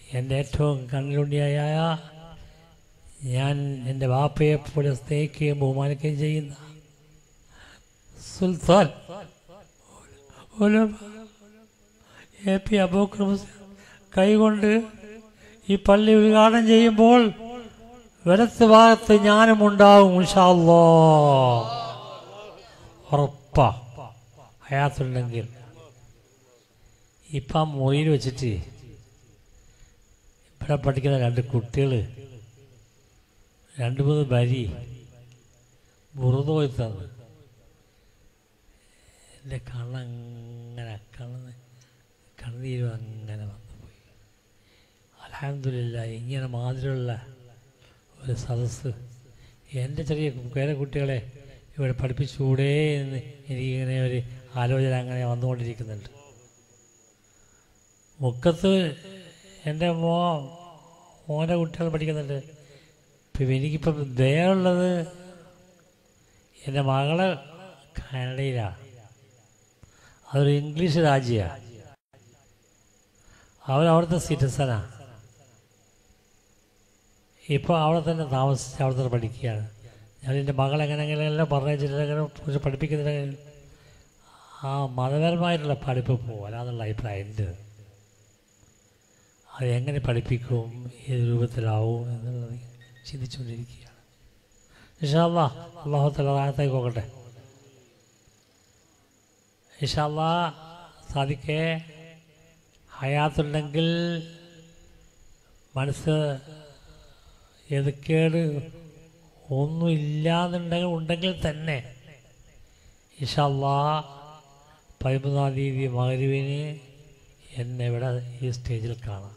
എൻ്റെ ഏറ്റവും കണ്ണിലുണ്ണിയായ ഞാൻ എൻ്റെ വാപ്പയെ പോലെ സ്നേഹിക്കുകയും ബഹുമാനിക്കുകയും ചെയ്യുന്ന സുൽത്താൻ ഉലമ എ പി അബൂക്കർ മുസ്ലിം കൈകൊണ്ട് ഈ പള്ളി ഉദ്ഘാടനം ചെയ്യുമ്പോൾ വലത്ത് ഭാഗത്ത് ഞാനും ഉണ്ടാവും ഇൻഷാല്ലോ ഉറപ്പാ ഹയാത്തുണ്ടെങ്കിൽ ഇപ്പം മുറിയിൽ വെച്ചിട്ട് ഇവിടെ പഠിക്കുന്ന രണ്ട് കുട്ടികൾ രണ്ട് മൂന്ന് വരി വെറുതെ പോയി തന്നു എൻ്റെ കണ്ണങ്ങനെ കണ്ണ് കണ്ണീരും അങ്ങനെ വന്നു പോയി അലഹമില്ല ഇങ്ങനെ മാതിരിയുള്ള ഒരു സദസ്സ് എൻ്റെ ചെറിയ പേരെ കുട്ടികളെ ഇവിടെ പഠിപ്പിച്ചുകൂടെ എന്ന് എനിക്കിങ്ങനെ ഒരു ആലോചന അങ്ങനെ വന്നുകൊണ്ടിരിക്കുന്നുണ്ട് മുക്കത്ത് എൻ്റെ മോ മോൻ്റെ കുട്ടികൾ പഠിക്കുന്നുണ്ട് ഇപ്പം എനിക്കിപ്പം ദയുള്ളത് എൻ്റെ മകള് കാനഡയിലാണ് അതൊരു ഇംഗ്ലീഷ് രാജ്യമാണ് അവരവിടുത്തെ സിറ്റിസനാണ് ഇപ്പോൾ അവിടെ തന്നെ താമസിച്ച് അവിടെ തന്നെ പഠിക്കുകയാണ് ഞാൻ എൻ്റെ മകളെ എങ്ങനെയെങ്കിലും പറഞ്ഞിട്ട് പഠിപ്പിക്കുന്നില്ലെങ്കിൽ ആ മതപരമായിട്ടുള്ള പഠിപ്പ് പോകും അല്ലാന്നുള്ള അഭിപ്രായം എൻ്റെ അത് എങ്ങനെ പഠിപ്പിക്കും ഏത് രൂപത്തിലാവും എന്നുള്ളത് ചിന്തിച്ചുകൊണ്ടിരിക്കുകയാണ് ഇഷാല്ലാ അള്ളാഹു തലാത്തായി പോകട്ടെ ഇഷാല്ലാ സാധിക്കേ ഹയാത്തുണ്ടെങ്കിൽ മനസ്സ് എതുക്കേട് ഒന്നും ഇല്ലാന്നുണ്ടെങ്കിൽ ഉണ്ടെങ്കിൽ തന്നെ ഇഷാല്ലാ പതിമൂന്നാം തീയതി മകരുവിന് എന്നെ ഇവിടെ ഈ സ്റ്റേജിൽ കാണാം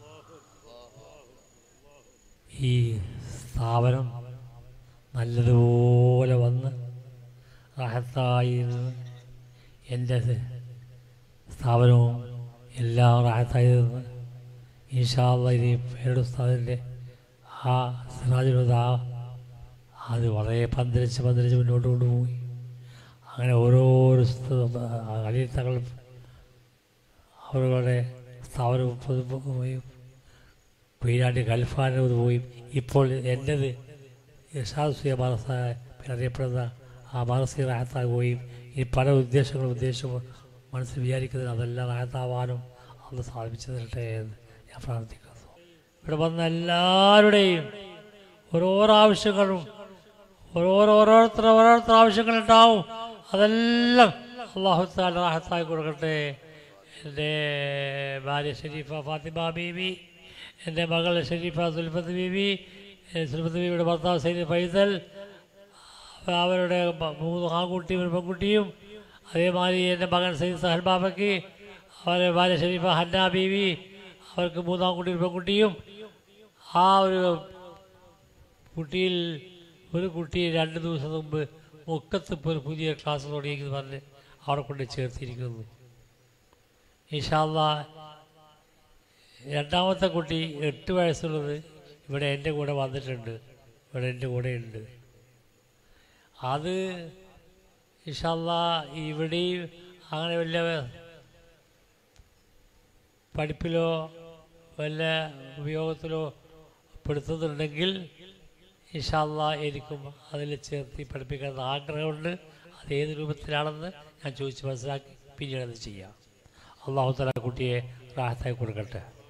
ഈ സ്ഥാപനം നല്ലതുപോലെ വന്ന് റാഹത്തായി നിന്ന് എൻ്റെ സ്ഥാപനവും എല്ലാം റാഹത്തായി നിന്ന് ഈശാള്ള ഇനി പേരുടെ ഉസ്താദിൻ്റെ ആ സിറാജുലത അത് വളരെ പന്തലിച്ച് പന്തലിച്ച് മുന്നോട്ട് കൊണ്ടുപോയി അങ്ങനെ ഓരോരോ അടിയത്തങ്ങൾ അവരുടെ സ്ഥാപനവും പോയി പീരാണ്ടി ഖൽഫാനത് പോയി ഇപ്പോൾ എൻ്റെത് യശാസുയ മറസ അറിയപ്പെടുന്ന ആ മറസി റാഹത്താകുകയും ഈ പല ഉദ്ദേശങ്ങളും ഉദ്ദേശവും മനസ്സിൽ വിചാരിക്കുന്നത് അതെല്ലാം റാഹത്താവാനും അന്ന് സാധിച്ചു തരട്ടെ എന്ന് ഞാൻ പ്രാർത്ഥിക്കുന്നു ഇവിടെ വന്ന എല്ലാവരുടെയും ഓരോരോ ആവശ്യങ്ങളും ഓരോരോ ഓരോരുത്തർ ഓരോരുത്തർ ആവശ്യങ്ങളുണ്ടാവും അതെല്ലാം അള്ളാഹു താല റാഹത്തായി കൊടുക്കട്ടെ എൻ്റെ ഭാര്യ ഷരീഫ ഫാത്തിമ ബീവി എൻ്റെ മകൾ ഷരീഫ സുൽഫത്ത് ബീവി സുൽഫത്ത് ബീവിയുടെ ഭർത്താവ് സൈദ് ഫൈസൽ അവരുടെ മ- മൂന്ന് ആൺകുട്ടിയും ഒരു പെൺകുട്ടിയും അതേമാതിരി എൻ്റെ മകൻ സൈദ് സഹൽ ബാബയ്ക്ക് അവരുടെ ഭാര്യ ഷരീഫ ഹന്ന ബീവി അവർക്ക് മൂന്നാം കുട്ടി ഒരു പെൺകുട്ടിയും ആ ഒരു കുട്ടിയിൽ ഒരു കുട്ടി രണ്ട് ദിവസം മുമ്പ് മുക്കത്ത് ഇപ്പോൾ ഒരു പുതിയ ക്ലാസ് തുടങ്ങിയെന്ന് പറഞ്ഞ് അവിടെ കൊണ്ട് ചേർത്തിരിക്കുന്നു ഇഷാല്ല രണ്ടാമത്തെ കുട്ടി എട്ട് വയസ്സുള്ളത് ഇവിടെ എൻ്റെ കൂടെ വന്നിട്ടുണ്ട് ഇവിടെ എൻ്റെ കൂടെ ഉണ്ട് അത് ഇഷാല്ല ഇവിടെയും അങ്ങനെ വലിയ പഠിപ്പിലോ വല്ല ഉപയോഗത്തിലോ പെടുത്തുന്നുണ്ടെങ്കിൽ ഇഷാല്ല എനിക്കും അതിൽ ചേർത്ത് പഠിപ്പിക്കാൻ ആഗ്രഹമുണ്ട് അത് ഏത് രൂപത്തിലാണെന്ന് ഞാൻ ചോദിച്ച് മനസ്സിലാക്കി പിന്നീട് അത് ചെയ്യാം അള്ളാഹു തല കുട്ടിയെ റാഹത്തായി കൊടുക്കട്ടെ